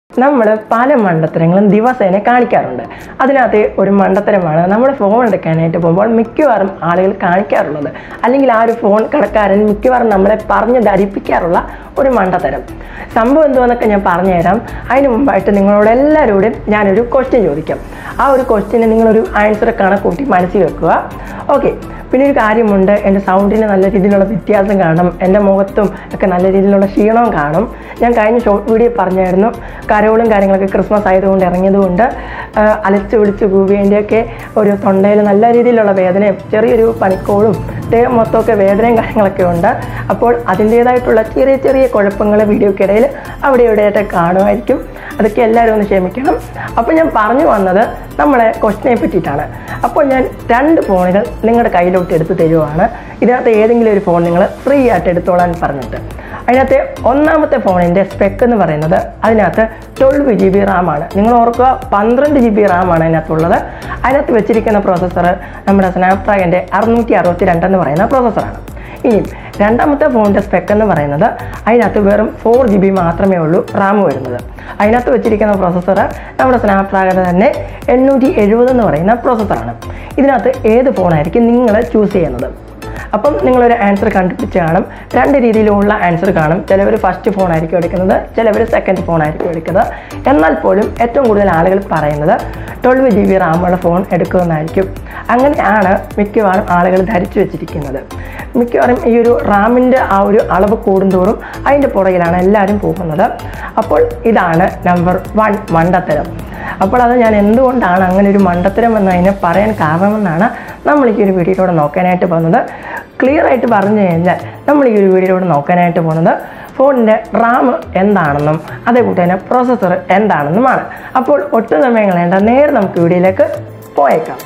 നമ്മൾ പല മണ്ടത്തരങ്ങളും ദിവസേന കാണിക്കാറുണ്ട് അതിനകത്ത് ഒരു മണ്ടത്തരമാണ് നമ്മൾ ഫോൺ എടുക്കാനായിട്ട് പോകുമ്പോൾ മിക്കവാറും ആളുകൾ കാണിക്കാറുള്ളത് അല്ലെങ്കിൽ ആ ഒരു ഫോൺ കടക്കാരൻ മിക്കവാറും നമ്മളെ പറഞ്ഞ് ധരിപ്പിക്കാറുള്ള ഒരു മണ്ടത്തരം സംഭവം എന്തുവെന്നൊക്കെ ഞാൻ പറഞ്ഞുതരാം അതിന് മുമ്പായിട്ട് നിങ്ങളോട് എല്ലാവരോടും ഞാനൊരു ക്വസ്റ്റ്യൻ ചോദിക്കാം ആ ഒരു ക്വസ്റ്റ്യന് നിങ്ങളൊരു ആൻസർ കണക്കൂട്ടി മനസ്സിൽ വെക്കുക ഓക്കെ പിന്നെ ഒരു കാര്യമുണ്ട് എൻ്റെ സൗണ്ടിന് നല്ല രീതിയിലുള്ള വ്യത്യാസം കാണും എൻ്റെ മുഖത്തും ഒക്കെ നല്ല രീതിയിലുള്ള ക്ഷീണവും കാണും ഞാൻ കഴിഞ്ഞ ഷോർട്ട് വീഡിയോ പറഞ്ഞായിരുന്നു കരോളും കാര്യങ്ങളൊക്കെ ക്രിസ്മസ് ആയതുകൊണ്ട് ഇറങ്ങിയതുകൊണ്ട് ആ, അലച്ച് വിളിച്ച് കൂവിയതിൻ്റെയൊക്കെ ഒരു തൊണ്ടയിൽ നല്ല രീതിയിലുള്ള വേദനയും ചെറിയൊരു പനിക്കോളും ദേഹം മൊത്തമൊക്കെ വേദനയും കാര്യങ്ങളൊക്കെ ഉണ്ട് അപ്പോൾ അതിൻ്റേതായിട്ടുള്ള ചെറിയ ചെറിയ കുഴപ്പങ്ങൾ വീഡിയോക്കിടയിൽ അവിടെ ഇവിടെയായിട്ട് കാണുമായിരിക്കും അതൊക്കെ എല്ലാവരും ഒന്ന് ക്ഷമിക്കണം അപ്പോൾ ഞാൻ പറഞ്ഞു വന്നത് നമ്മളെ ക്വസ്റ്റിനെ പറ്റിയിട്ടാണ് അപ്പോൾ ഞാൻ രണ്ട് ഫോണുകൾ നിങ്ങളുടെ കയ്യിലോട്ട് എടുത്ത് തരുവാണ് ഇതിനകത്ത് ഏതെങ്കിലും ഒരു ഫോൺ നിങ്ങൾ ഫ്രീ ആയിട്ട് എടുത്തോളാൻ പറഞ്ഞിട്ട് അതിനകത്ത് ഒന്നാമത്തെ ഫോണിൻ്റെ സ്പെക്ക് എന്ന് പറയുന്നത് അതിനകത്ത് ട്വൽവ് ജി ബി റാമാണ് നിങ്ങൾ ഓർക്കുക പന്ത്രണ്ട് ജി ബി റാമാണ് അതിനകത്തുള്ളത് അതിനകത്ത് വെച്ചിരിക്കുന്ന പ്രോസസ്സർ നമ്മുടെ സ്നാപ്ഡ്രാഗൻ്റെ അറുന്നൂറ്റി അറുപത്തി രണ്ട് എന്ന് പറയുന്ന പ്രോസസ്സറാണ് ഇനി രണ്ടാമത്തെ ഫോണിൻ്റെ സ്പെക്ക് എന്ന് പറയുന്നത് അതിനകത്ത് വെറും ഫോർ ജി ബി മാത്രമേ ഉള്ളൂ റാം വരുന്നത് അതിനകത്ത് വെച്ചിരിക്കുന്ന പ്രോസസ്സർ നമ്മുടെ സ്നാപ്ഡ്രാഗൺ തന്നെ എണ്ണൂറ്റി എഴുപത് എന്ന് പറയുന്ന പ്രോസസ്സറാണ് ഇതിനകത്ത് ഏത് ഫോണായിരിക്കും നിങ്ങൾ ചൂസ് ചെയ്യുന്നത് അപ്പം നിങ്ങളൊരു ആൻസർ കണ്ടുപിടിച്ച് കാണും രണ്ട് രീതിയിലുള്ള ആൻസർ കാണും ചിലവർ ഫസ്റ്റ് ഫോൺ ആയിരിക്കും എടുക്കുന്നത് ചിലവർ സെക്കൻഡ് ഫോൺ ആയിരിക്കും എടുക്കുന്നത് എന്നാൽ പോലും ഏറ്റവും കൂടുതൽ ആളുകൾ പറയുന്നത് ട്വൽവ് ജി ബി റാമുള്ള ഫോൺ എടുക്കുമെന്നായിരിക്കും അങ്ങനെയാണ് മിക്കവാറും ആളുകൾ ധരിച്ചു വെച്ചിരിക്കുന്നത് മിക്കവാറും ഈ ഒരു റാമിൻ്റെ ആ ഒരു അളവ് കൂടുന്തോറും അതിൻ്റെ പുറകിലാണ് എല്ലാവരും പോകുന്നത് അപ്പോൾ ഇതാണ് നമ്പർ വൺ മണ്ടത്തരം അപ്പോൾ അത് ഞാൻ എന്തുകൊണ്ടാണ് അങ്ങനെ ഒരു മണ്ടത്തരം എന്നതിനെ പറയാൻ കാരണമെന്നാണ് നമ്മൾ ഈ ഒരു വീഡിയോയിലൂടെ നോക്കാനായിട്ട് പോകുന്നത് ക്ലിയർ ആയിട്ട് പറഞ്ഞു കഴിഞ്ഞാൽ നമ്മൾ ഈ ഒരു വീഡിയോയിലൂടെ നോക്കാനായിട്ട് പോകുന്നത് ഫോണിൻ്റെ റാം എന്താണെന്നും അതേകൂട്ട് തന്നെ പ്രോസസ്സർ എന്താണെന്നുമാണ് അപ്പോൾ ഒട്ടും സമയം കളയേണ്ട നേരെ നമുക്ക് വീഡിയോയിലേക്ക് പോയേക്കാം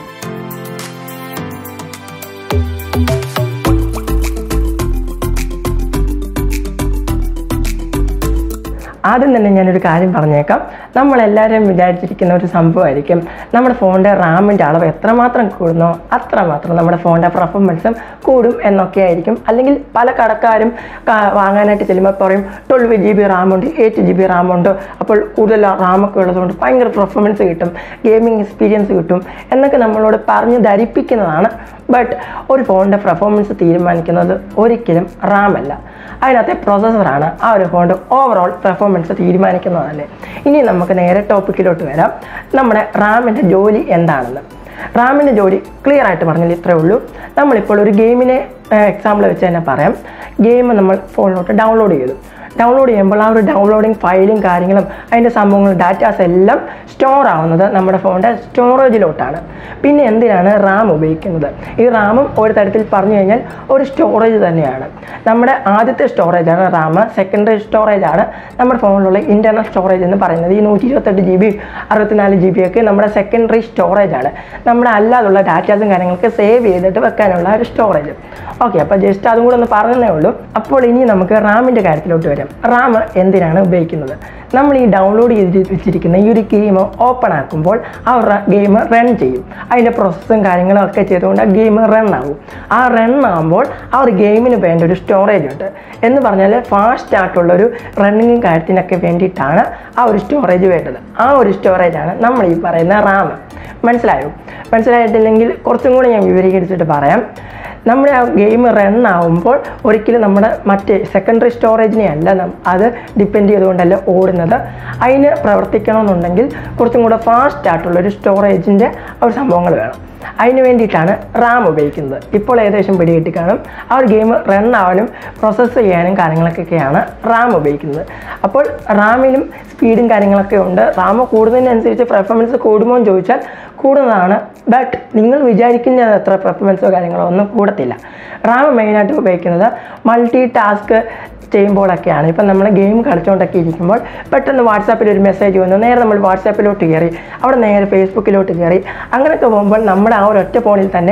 ആദ്യം തന്നെ ഞാനൊരു കാര്യം പറഞ്ഞേക്കാം നമ്മളെല്ലാവരും വിചാരിച്ചിരിക്കുന്ന ഒരു സംഭവമായിരിക്കും നമ്മുടെ ഫോണിൻ്റെ റാമിൻ്റെ അളവ് എത്രമാത്രം കൂടുന്നോ അത്രമാത്രം നമ്മുടെ ഫോണിൻ്റെ പെർഫോമൻസും കൂടും എന്നൊക്കെ ആയിരിക്കും അല്ലെങ്കിൽ പല കടക്കാരും കാ- വാങ്ങാനായിട്ട് ചെല്ലുമ്പോൾ പറയും ട്വൽവ് ജി ബി റാമുണ്ട് എയ്റ്റ് ജി ബി റാമുണ്ട് അപ്പോൾ കൂടുതൽ റാമൊക്കെ ഉള്ളതുകൊണ്ട് ഭയങ്കര പെർഫോമൻസ് കിട്ടും ഗെയിമിംഗ് എക്സ്പീരിയൻസ് കിട്ടും എന്നൊക്കെ നമ്മളോട് പറഞ്ഞ് ധരിപ്പിക്കുന്നതാണ് ബട്ട് ഒരു ഫോണിൻ്റെ പെർഫോമൻസ് തീരുമാനിക്കുന്നത് ഒരിക്കലും റാം അല്ല അതിനകത്തെ പ്രോസസ്സറാണ് ആ ഒരു ഫോണിൻ്റെ ഓവറോൾ പെർഫോമൻസ് തീരുമാനിക്കുന്നത് തന്നെ ഇനി നമുക്ക് നേരെ ടോപ്പിക്കിലോട്ട് വരാം നമ്മുടെ റാമിൻ്റെ ജോലി എന്താണെന്ന് റാമിൻ്റെ ജോലി ക്ലിയർ ആയിട്ട് പറഞ്ഞാൽ ഇത്രയേ ഉള്ളൂ നമ്മളിപ്പോൾ ഒരു ഗെയിമിനെ എക്സാമ്പിൾ വെച്ച് തന്നെ പറയാം ഗെയിം നമ്മൾ ഫോണിലോട്ട് ഡൗൺലോഡ് ചെയ്തു ഡൗൺലോഡ് ചെയ്യുമ്പോൾ ആ ഒരു ഡൗൺലോഡിങ് ഫയലും കാര്യങ്ങളും അതിൻ്റെ സംഭവങ്ങളും ഡാറ്റാസ് എല്ലാം സ്റ്റോർ ആവുന്നത് നമ്മുടെ ഫോണിൻ്റെ സ്റ്റോറേജിലോട്ടാണ് പിന്നെ എന്തിനാണ് റാം ഉപയോഗിക്കുന്നത് ഈ റാമും ഒരു തരത്തിൽ പറഞ്ഞു കഴിഞ്ഞാൽ ഒരു സ്റ്റോറേജ് തന്നെയാണ് നമ്മുടെ ആദ്യത്തെ സ്റ്റോറേജാണ് റാം സെക്കൻഡറി സ്റ്റോറേജാണ് നമ്മുടെ ഫോണിലുള്ള ഇൻറ്റർണൽ സ്റ്റോറേജ് എന്ന് പറയുന്നത് ഈ നൂറ്റി ഇരുപത്തെട്ട് ജി ബി അറുപത്തിനാല് ജി ബി ഒക്കെ നമ്മുടെ സെക്കൻഡറി സ്റ്റോറേജാണ് നമ്മുടെ അല്ലാതുള്ള ഡാറ്റാസും കാര്യങ്ങളൊക്കെ സേവ് ചെയ്തിട്ട് വെക്കാനുള്ള ഒരു സ്റ്റോറേജ് ഓക്കെ അപ്പോൾ ജസ്റ്റ് അതും കൂടെ ഒന്ന് പറഞ്ഞതേ ഉള്ളൂ അപ്പോൾ ഇനി നമുക്ക് റാമിൻ്റെ കാര്യത്തിലോട്ട് വരാം റാം എന്തിനാണ് ഉപയോഗിക്കുന്നത് നമ്മൾ ഈ ഡൗൺലോഡ് ചെയ്ത് വെച്ചിരിക്കുന്ന ഈ ഒരു ഗെയിം ഓപ്പൺ ആക്കുമ്പോൾ ആ ഗെയിം റൺ ചെയ്യും അതിൻ്റെ പ്രോസസ്സും കാര്യങ്ങളും ഒക്കെ ചെയ്തുകൊണ്ട് ആ ഗെയിം റൺ ആവും ആ റൺ ആകുമ്പോൾ ആ ഒരു ഗെയിമിന് വേണ്ട ഒരു സ്റ്റോറേജ് ഉണ്ട് എന്ന് പറഞ്ഞാൽ ഫാസ്റ്റ് ആയിട്ടുള്ള ഒരു റണ്ണിങ്ങും കാര്യത്തിനൊക്കെ വേണ്ടിയിട്ടാണ് ആ ഒരു സ്റ്റോറേജ് വേണ്ടത് ആ ഒരു സ്റ്റോറേജാണ് നമ്മൾ ഈ പറയുന്ന റാം മനസ്സിലായോ മനസ്സിലായിട്ടില്ലെങ്കിൽ കുറച്ചും കൂടി ഞാൻ വിവരീകരിച്ചിട്ട് പറയാം നമ്മുടെ ആ ഗെയിം റൺ ആവുമ്പോൾ ഒരിക്കലും നമ്മുടെ മറ്റേ സെക്കൻഡറി സ്റ്റോറേജിനെ അല്ല നം- അത് ഡിപ്പെൻഡ് ചെയ്തുകൊണ്ടല്ല ഓടുന്നത് അതിന് പ്രവർത്തിക്കണമെന്നുണ്ടെങ്കിൽ കുറച്ചും കൂടെ ഫാസ്റ്റ് ആയിട്ടുള്ള ഒരു സ്റ്റോറേജിൻ്റെ ഒരു സംഭവങ്ങൾ വേണം അതിന് വേണ്ടിയിട്ടാണ് റാം ഉപയോഗിക്കുന്നത് ഇപ്പോൾ ഏകദേശം പിടികിട്ടി കാണും ആ ഒരു ഗെയിം റൺ ആവാനും പ്രോസസ്സ് ചെയ്യാനും കാര്യങ്ങളൊക്കെയാണ് റാം ഉപയോഗിക്കുന്നത് അപ്പോൾ റാമിനും സ്പീഡും കാര്യങ്ങളൊക്കെ ഉണ്ട് റാം കൂടുന്നതിനനുസരിച്ച് പെർഫോമൻസ് കൂടുമോ എന്ന് ചോദിച്ചാൽ കൂടുന്നതാണ് ബട്ട് നിങ്ങൾ വിചാരിക്കുന്ന അത്ര പെർഫോമൻസോ കാര്യങ്ങളോ ഒന്നും കൂടത്തില്ല റാം മെയിനായിട്ട് ഉപയോഗിക്കുന്നത് മൾട്ടി ടാസ്ക് ചെയ്യുമ്പോഴൊക്കെയാണ് ഇപ്പം നമ്മൾ ഗെയിം കളിച്ചുകൊണ്ടൊക്കെ ഇരിക്കുമ്പോൾ പെട്ടെന്ന് വാട്സാപ്പിൽ ഒരു മെസ്സേജ് വന്നു നേരെ നമ്മൾ വാട്സാപ്പിലോട്ട് കയറി അവിടെ നേരെ ഫേസ്ബുക്കിലോട്ട് കയറി അങ്ങനെയൊക്കെ പോകുമ്പോൾ നമ്മുടെ ആ ഒരു ഒറ്റ ഫോണിൽ തന്നെ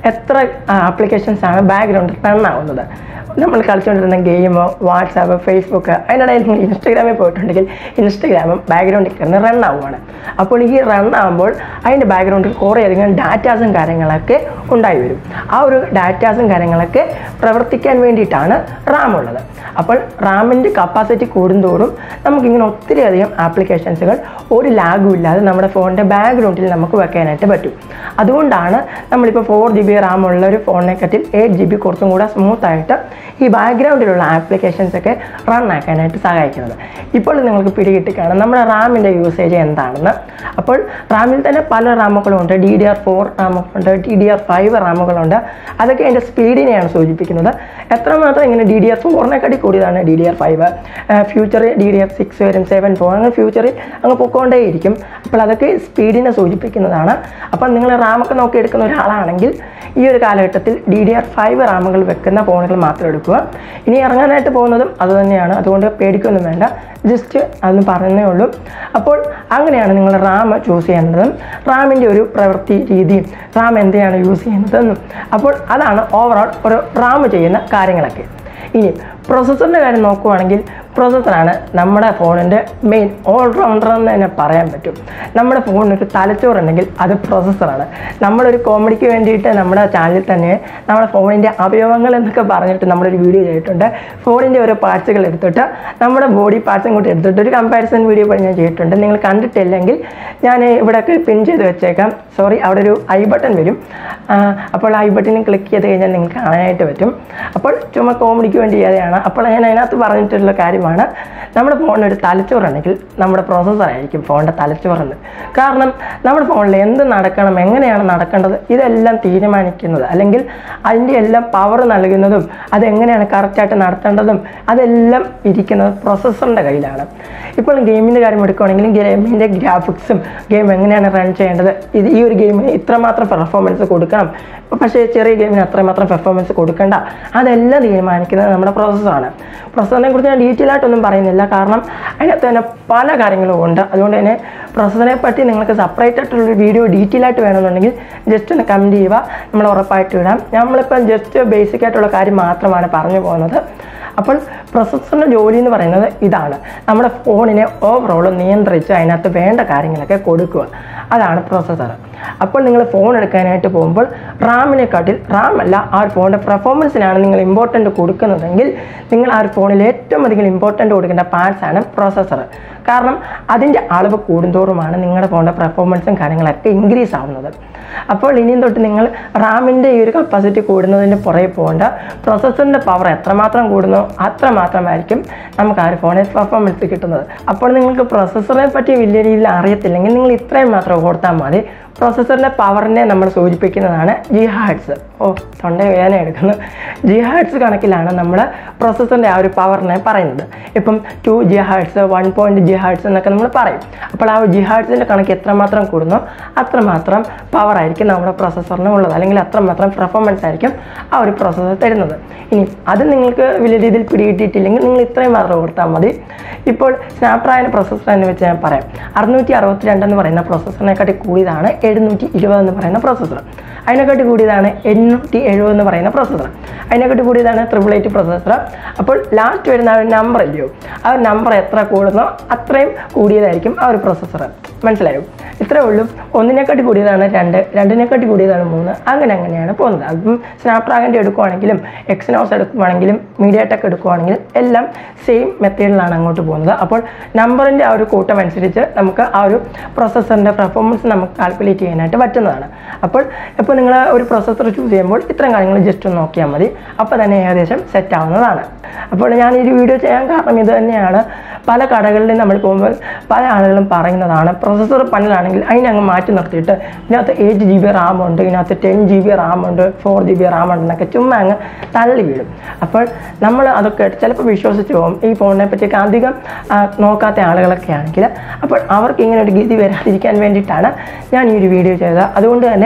എത്ര ആപ്ലിക്കേഷൻസ് ആണ് ബാക്ക്ഗ്രൗണ്ടിൽ റൺ ആവുന്നത് നമ്മൾ കളിച്ചുകൊണ്ടിരുന്ന ഗെയിമോ വാട്സാപ്പ് ഫേസ്ബുക്ക് അതിനിടയിൽ നിങ്ങൾ ഇൻസ്റ്റാഗ്രാമിൽ പോയിട്ടുണ്ടെങ്കിൽ ഇൻസ്റ്റാഗ്രാമും ബാക്ക്ഗ്രൗണ്ടിൽ കിടന്ന് റൺ ആവുകയാണ് അപ്പോൾ ഈ റൺ ആകുമ്പോൾ അതിൻ്റെ ബാക്ക്ഗ്രൗണ്ടിൽ കുറേയധികം ഡാറ്റാസും കാര്യങ്ങളൊക്കെ ഉണ്ടായി വരും ആ ഒരു ഡാറ്റാസും കാര്യങ്ങളൊക്കെ പ്രവർത്തിക്കാൻ വേണ്ടിയിട്ടാണ് റാം ഉള്ളത് അപ്പോൾ റാമിൻ്റെ കപ്പാസിറ്റി കൂടുന്തോറും നമുക്കിങ്ങനെ ഒത്തിരി അധികം ആപ്ലിക്കേഷൻസുകൾ ഒരു ലാഗും ഇല്ലാതെ നമ്മുടെ ഫോണിൻ്റെ ബാക്ക്ഗ്രൗണ്ടിൽ നമുക്ക് വെക്കാനായിട്ട് പറ്റും അതുകൊണ്ടാണ് നമ്മളിപ്പോൾ ഫോർ ജി ബി റാം ഉള്ള ഒരു ഫോണിനെക്കാട്ടിൽ എയ്റ്റ് ജി ബി കുറച്ചും കൂടെ സ്മൂത്ത് ആയിട്ട് ഈ ബാക്ക്ഗ്രൗണ്ടിലുള്ള ആപ്ലിക്കേഷൻസ് ഒക്കെ റൺ ആക്കാനായിട്ട് സഹായിക്കുന്നത് ഇപ്പോൾ നിങ്ങൾക്ക് പിടികിട്ടി കാണാം നമ്മുടെ റാമിൻ്റെ യൂസേജ് എന്താണെന്ന് അപ്പോൾ റാമിൽ തന്നെ പല റാമുകളുണ്ട് ഡി ഡി ആർ ഫോർ റാമുകളുണ്ട് ഡി ഡി ആർ ഫൈവ് റാമുകളുണ്ട് അതൊക്കെ അതിൻ്റെ സ്പീഡിനെയാണ് സൂചിപ്പിക്കുന്നത് എത്രമാത്രം ഇങ്ങനെ ഡി ഡി ആർ ഫോറിനെക്കാട്ടി കൂടിയതാണ് ഡി ഡി ആർ ഫൈവ് ഫ്യൂച്ചറിൽ ഡി ഡി ആർ സിക്സ് വരും സെവൻ ഫോർ അങ്ങനെ ഫ്യൂച്ചറിൽ അങ്ങ് പൊക്കോണ്ടേയിരിക്കും അപ്പോൾ അതൊക്കെ സ്പീഡിനെ സൂചിപ്പിക്കുന്നതാണ് അപ്പോൾ നിങ്ങൾ റാമൊക്കെ നോക്കി എടുക്കുന്ന ഒരാളാണെങ്കിൽ ഈ ഒരു കാലഘട്ടത്തിൽ ഡി ഡി ആർ ഫൈവ് റാമുകൾ വെക്കുന്ന ഫോണുകൾ മാത്രം എടുക്കുക ഇനി ഇറങ്ങാനായിട്ട് പോകുന്നതും അതുതന്നെയാണ് അതുകൊണ്ട് പേടിക്കൊന്നും വേണ്ട ജസ്റ്റ് അതൊന്ന് പറയുന്നേ ഉള്ളൂ അപ്പോൾ അങ്ങനെയാണ് നിങ്ങൾ റാം ചൂസ് ചെയ്യേണ്ടതും റാമിൻ്റെ ഒരു പ്രവൃത്തി രീതിയും റാം എന്തിനാണ് യൂസ് ചെയ്യുന്നതെന്നും അപ്പോൾ അതാണ് ഓവറോൾ ഒരു റാം ചെയ്യുന്ന കാര്യങ്ങളൊക്കെ ഇനി പ്രോസസ്സറിൻ്റെ കാര്യം നോക്കുവാണെങ്കിൽ പ്രോസസ്സറാണ് നമ്മുടെ ഫോണിൻ്റെ മെയിൻ ഓൾറൗണ്ടർ എന്ന് തന്നെ പറയാൻ പറ്റും നമ്മുടെ ഫോണിന് ഒരു തലച്ചോറുണ്ടെങ്കിൽ അത് പ്രോസസ്സറാണ് നമ്മളൊരു കോമഡിക്ക് വേണ്ടിയിട്ട് നമ്മുടെ ചാനലിൽ തന്നെ നമ്മുടെ ഫോണിൻ്റെ അവയവങ്ങൾ എന്നൊക്കെ പറഞ്ഞിട്ട് നമ്മളൊരു വീഡിയോ ചെയ്തിട്ടുണ്ട് ഫോണിൻ്റെ ഓരോ പാർട്സുകൾ എടുത്തിട്ട് നമ്മുടെ ബോഡി പാർട്സും കൂടി എടുത്തിട്ട് ഒരു കമ്പാരിസൺ വീഡിയോ പോലെ ഞാൻ ചെയ്തിട്ടുണ്ട് നിങ്ങൾ കണ്ടിട്ടില്ലെങ്കിൽ ഞാൻ ഇവിടെയൊക്കെ പിൻ ചെയ്ത് വെച്ചേക്കാം സോറി അവിടെ ഒരു ഐ ബട്ടൺ വരും ആ, അപ്പോൾ ഐ ബട്ടണിൽ ക്ലിക്ക് ചെയ്ത് കഴിഞ്ഞാൽ നിങ്ങൾക്ക് കാണാനായിട്ട് പറ്റും അപ്പോൾ ചുമ്മാ കോമഡിക്ക് വേണ്ടി ചെയ്യാതെയാണ് അപ്പോൾ ഞാൻ അതിനകത്ത് പറഞ്ഞിട്ടുള്ള കാര്യമാണ് നമ്മുടെ ഫോണിന് ഒരു തലച്ചോറുണ്ടെങ്കിൽ നമ്മുടെ പ്രോസസ്സർ ആയിരിക്കും ഫോണിൻ്റെ തലച്ചോറെന്ന് കാരണം നമ്മുടെ ഫോണിൽ എന്ത് നടക്കണം എങ്ങനെയാണ് നടക്കേണ്ടത് ഇതെല്ലാം തീരുമാനിക്കുന്നത് അല്ലെങ്കിൽ അതിൻ്റെ എല്ലാം പവർ നൽകുന്നതും അതെങ്ങനെയാണ് കറക്റ്റായിട്ട് നടത്തേണ്ടതും അതെല്ലാം ഇരിക്കുന്നത് പ്രോസസ്സറിൻ്റെ കയ്യിലാണ് ഇപ്പോൾ ഗെയിമിൻ്റെ കാര്യം എടുക്കുകയാണെങ്കിലും ഗെയിമിൻ്റെ ഗ്രാഫിക്സും ഗെയിം എങ്ങനെയാണ് റൺ ചെയ്യേണ്ടത് ഇത് ഈ ഒരു ഗെയിമിന് ഇത്രമാത്രം പെർഫോമൻസ് കൊടുക്കണം പക്ഷേ ചെറിയ ഗെയിമിന് അത്രമാത്രം പെർഫോമൻസ് കൊടുക്കണ്ട അതെല്ലാം തീരുമാനിക്കുന്നത് നമ്മുടെ പ്രോസസ്സറാണ് പ്രോസസ്സറിനെ കുറിച്ച് ഞാൻ ഡീറ്റെയിൽ ആയിട്ടൊന്നും പറയുന്നില്ല കാരണം അതിനകത്ത് തന്നെ പല കാര്യങ്ങളും ഉണ്ട് അതുകൊണ്ട് തന്നെ പ്രോസസ്സറിനെ പറ്റി നിങ്ങൾക്ക് സെപ്പറേറ്റ് ആയിട്ടുള്ളൊരു വീഡിയോ ഡീറ്റെയിൽ ആയിട്ട് വേണമെന്നുണ്ടെങ്കിൽ ജസ്റ്റ് ഒന്ന് കമൻറ്റ് ചെയ്യുക നമ്മൾ ഉറപ്പായിട്ട് ഇടാം നമ്മളിപ്പം ജസ്റ്റ് ബേസിക് ആയിട്ടുള്ള കാര്യം മാത്രമാണ് പറഞ്ഞു പോകുന്നത് അപ്പോൾ പ്രൊസസ്സറിൻ്റെ ജോലി എന്ന് പറയുന്നത് ഇതാണ് നമ്മുടെ ഫോണിനെ ഓവറോൾ നിയന്ത്രിച്ച് അതിനകത്ത് വേണ്ട കാര്യങ്ങളൊക്കെ കൊടുക്കുക അതാണ് പ്രൊസസ്സർ അപ്പോൾ നിങ്ങൾ ഫോൺ എടുക്കാനായിട്ട് പോകുമ്പോൾ റാമിനെക്കാട്ടിൽ റാം അല്ല ആ ഒരു ഫോണിൻ്റെ പെർഫോമൻസിനാണ് നിങ്ങൾ ഇമ്പോർട്ടൻ്റ് കൊടുക്കുന്നതെങ്കിൽ നിങ്ങൾ ആ ഒരു ഫോണിൽ ഏറ്റവും അധികം ഇമ്പോർട്ടൻ്റ് കൊടുക്കേണ്ട പാർട്സ് ആണ് പ്രോസസ്സർ കാരണം അതിൻ്റെ അളവ് കൂടുന്തോറുമാണ് നിങ്ങളുടെ ഫോണിൻ്റെ പെർഫോമൻസും കാര്യങ്ങളൊക്കെ ഇൻക്രീസ് ആവുന്നത് അപ്പോൾ ഇനിയും തൊട്ട് നിങ്ങൾ റാമിൻ്റെ ഈ ഒരു കപ്പാസിറ്റി കൂടുന്നതിൻ്റെ പുറകെ പോകേണ്ട പ്രോസസ്സറിൻ്റെ പവർ എത്രമാത്രം കൂടുന്നോ അത്രമാത്രമായിരിക്കും നമുക്ക് ആ ഒരു ഫോണിൽ പെർഫോമൻസ് കിട്ടുന്നത് അപ്പോൾ നിങ്ങൾക്ക് പ്രോസസ്സറിനെ പറ്റി വലിയ രീതിയിൽ അറിയത്തില്ലെങ്കിൽ നിങ്ങൾ ഇത്രയും മാത്രം ഓർത്താൽ മതി പ്രോസസ്സറിൻ്റെ പവറിനെ നമ്മൾ സൂചിപ്പിക്കുന്നതാണ് ജി ഹാർട്സ് ഓ തൊണ്ട വേദന എടുക്കുന്നു ജി ഹാർട്സ് കണക്കിലാണ് നമ്മൾ പ്രോസസ്സറിൻ്റെ ആ ഒരു പവറിനെ പറയുന്നത് ഇപ്പം two G hertz one point G hertz എന്നൊക്കെ നമ്മൾ പറയും അപ്പോൾ ആ ജി ഹാർട്സിൻ്റെ കണക്ക് എത്രമാത്രം കൂടുന്നോ അത്രമാത്രം പവർ ആയിരിക്കും നമ്മുടെ പ്രോസസ്സറിന് ഉള്ളത് അല്ലെങ്കിൽ അത്രമാത്രം പെർഫോമൻസ് ആയിരിക്കും ആ ഒരു പ്രോസസ്സർ തരുന്നത് ഇനി അത് നിങ്ങൾക്ക് വലിയ രീതിയിൽ പിടികിട്ടിയിട്ടില്ലെങ്കിൽ നിങ്ങൾ ഇത്രയും മാത്രം ഓർത്താൽ മതി ഇപ്പോൾ സ്നാപ്ഡ്രാഗൺ പ്രോസസ്സർ എന്ന് വെച്ച് ഞാൻ പറയാം അറുന്നൂറ്റി അറുപത്തി രണ്ട് എന്ന് പറയുന്ന പ്രോസസ്സറിനെക്കാട്ടി കൂടിയതാണ് എഴുന്നൂറ്റി ഇരുപത് എന്ന് പറയുന്ന പ്രോസസ്സർ അതിനെക്കാട്ടി കൂടിയതാണ് എണ്ണൂറ്റി എഴുപത് എന്ന് പറയുന്ന പ്രോസസ്സർ അതിനെക്കാട്ടി കൂടിയതാണ് ട്രിപ്പിൾ എയ്റ്റ് പ്രോസസ്സർ അപ്പോൾ ലാസ്റ്റ് വരുന്ന ആ ഒരു നമ്പർ അല്ലയോ ആ ഒരു നമ്പർ എത്ര കൂടുന്നോ അത്രയും കൂടിയതായിരിക്കും ആ ഒരു പ്രോസസ്സർ മനസ്സിലായോ ഇത്രേ ഉള്ളൂ ഒന്നിനെക്കാട്ടി കൂടിയതാണ് രണ്ട് രണ്ടിനെക്കാട്ടി കൂടിയതാണ് മൂന്ന് അങ്ങനെ അങ്ങനെയാണ് പോകുന്നത് അപ്പം സ്നാപ്ഡ്രാഗൻ്റെ എടുക്കുവാണെങ്കിലും എക്സിനോസ് എടുക്കുവാണെങ്കിലും മീഡിയ ടെക് എടുക്കുവാണെങ്കിലും എല്ലാം സെയിം മെത്തേഡിലാണ് അങ്ങോട്ട് പോകുന്നത് അപ്പോൾ നമ്പറിൻ്റെ ആ ഒരു കൂട്ടം അനുസരിച്ച് നമുക്ക് ആ ഒരു പ്രോസസ്സറിൻ്റെ പെർഫോമൻസ് നമുക്ക് കാൽക്കുലേറ്റ് ചെയ്യാനായിട്ട് പറ്റുന്നതാണ് അപ്പോൾ ഇപ്പോൾ നിങ്ങൾ ഒരു പ്രോസസ്സർ ചൂസ് ചെയ്യുമ്പോൾ ഇത്രയും കാര്യങ്ങൾ ജസ്റ്റ് ഒന്ന് നോക്കിയാൽ മതി അപ്പോൾ തന്നെ ഏകദേശം സെറ്റ് ആവുന്നതാണ് അപ്പോൾ ഞാൻ ഈ ഒരു വീഡിയോ ചെയ്യാൻ കാരണം ഇത് തന്നെയാണ് പല കടകളിലും നമ്മൾ പോകുമ്പോൾ പല ആളുകളും പറയുന്നതാണ് പ്രോസസ്സർ പണിലാണെങ്കിൽ അതിനെ അങ്ങ് മാറ്റി നിർത്തിയിട്ട് ഇതിനകത്ത് എയ്റ്റ് ജി ബി റാം ഉണ്ട് ഇതിനകത്ത് ടെൻ ജി ബി റാം ഉണ്ട് ഫോർ ജി ബി റാം ഉണ്ട് എന്നൊക്കെ ചുമ്മാ അങ്ങ് തള്ളി വീഴും അപ്പോൾ നമ്മൾ അതൊക്കെ ചിലപ്പോൾ വിശ്വസിച്ച് പോകും ഈ ഫോണിനെ പറ്റിയൊക്കെ അധികം ആ, നോക്കാത്ത ആളുകളൊക്കെ ആണെങ്കിൽ അപ്പോൾ അവർക്ക് ഇങ്ങനെ ഒരു ഗതി വരാതിരിക്കാൻ വേണ്ടിയിട്ടാണ് ഞാൻ ഈ ഒരു വീഡിയോ ചെയ്തത് അതുകൊണ്ട് തന്നെ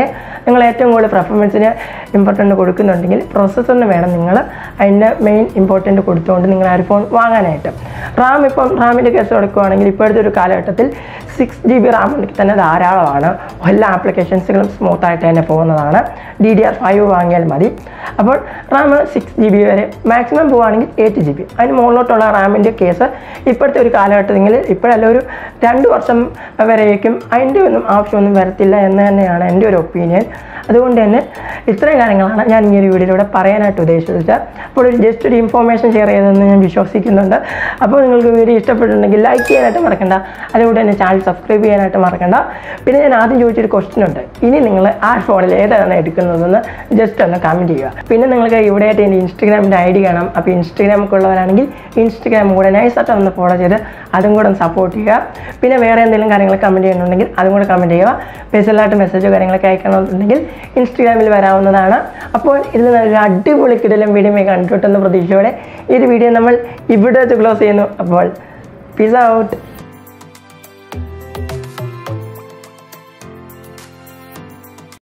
നിങ്ങൾ ഏറ്റവും കൂടുതൽ പെർഫോമൻസിന് ഇമ്പോർട്ടൻ്റ് കൊടുക്കുന്നുണ്ടെങ്കിൽ പ്രോസസ്സറിന് വേണം നിങ്ങൾ അതിൻ്റെ മെയിൻ ഇമ്പോർട്ടൻ്റ് കൊടുത്തുകൊണ്ട് നിങ്ങൾ ആ ഒരു ഫോൺ വാങ്ങാനായിട്ട് റാം ഇപ്പം റാമിൻ്റെ കേസ് എടുക്കുകയാണെങ്കിൽ ഇപ്പോഴത്തെ ഒരു കാലഘട്ടത്തിൽ സിക്സ് ജി ബി റാം ഉണ്ടെങ്കിൽ തന്നെ ധാരാളമാണ് എല്ലാ ആപ്ലിക്കേഷൻസുകളും സ്മൂത്തായിട്ട് തന്നെ പോകുന്നതാണ് ഡി ഡി ആർ ഫൈവ് വാങ്ങിയാൽ മതി അപ്പോൾ റാം സിക്സ് ജി ബി വരെ മാക്സിമം പോവുകയാണെങ്കിൽ എയ്റ്റ് ജി ബി അതിന് മുകളിലോട്ടുള്ള റാമിൻ്റെ കേസ് ഇപ്പോഴത്തെ ഒരു കാലഘട്ടത്തിൽ ഇപ്പോഴല്ല ഒരു രണ്ട് വർഷം വരേക്കും അതിൻ്റെ ഒന്നും ആവശ്യമൊന്നും വരത്തില്ല എന്ന് തന്നെയാണ് എൻ്റെ ഒരു ഒപ്പീനിയൻ അതുകൊണ്ട് തന്നെ ഇത്രയും കാര്യങ്ങളാണ് ഞാൻ ഈ ഒരു വീഡിയോയിലൂടെ പറയാനായിട്ട് ഉദ്ദേശിച്ചത് അപ്പോൾ ഒരു ജസ്റ്റ് ഒരു ഇൻഫോർമേഷൻ ഷെയർ ചെയ്തതെന്ന് ഞാൻ വിശ്വസിക്കുന്നുണ്ട് അപ്പോൾ നിങ്ങൾക്ക് വീഡിയോ ഇഷ്ടപ്പെട്ടിട്ടുണ്ടെങ്കിൽ ലൈക്ക് ചെയ്യാനായിട്ട് മറക്കണ്ട അതുകൊണ്ട് തന്നെ ചാനൽ സബ്സ്ക്രൈബ് ചെയ്യാനായിട്ട് മറക്കണ്ട പിന്നെ ഞാൻ ആദ്യം ചോദിച്ചൊരു ക്വസ്റ്റ്യൻ ഉണ്ട് ഇനി നിങ്ങൾ ആ ഫോണിൽ ഏതാണ് എടുക്കുന്നതെന്ന് ജസ്റ്റ് ഒന്ന് കമൻറ്റ് ചെയ്യുക പിന്നെ നിങ്ങൾക്ക് ഇവിടെയായിട്ട് എൻ്റെ ഇൻസ്റ്റഗ്രാമിൻ്റെ ഐ ഡി കാണാം അപ്പോൾ ഇൻസ്റ്റഗ്രാം ഒക്കെ ഉള്ളവരാണെങ്കിൽ ഇൻസ്റ്റഗ്രാം കൂടെ നൈസായിട്ട് ഒന്ന് ഫോളോ ചെയ്ത് അതും കൂടെ ഒന്ന് സപ്പോർട്ട് ചെയ്യുക പിന്നെ വേറെ എന്തെങ്കിലും കാര്യങ്ങൾ കമൻറ്റ് ചെയ്യുന്നുണ്ടെങ്കിൽ അതും കൂടെ കമൻറ്റ് ചെയ്യുക പേഴ്സണലായിട്ട് മെസ്സേജോ കാര്യങ്ങളൊക്കെ അയക്കണമെന്നുണ്ടെങ്കിൽ ഇൻസ്റ്റഗ്രാമിൽ വരാവുന്നതാണ് അപ്പോൾ ഇതിൽ നല്ലൊരു അടിപൊളി കിടലും വീഡിയോ കണ്ടിട്ടെന്ന പ്രതീക്ഷയോടെ ഈ ഒരു വീഡിയോ നമ്മൾ ഇവിടെ വെച്ച് ക്ലോസ് ചെയ്യുന്നു അപ്പോൾ പീസ് ഔട്ട്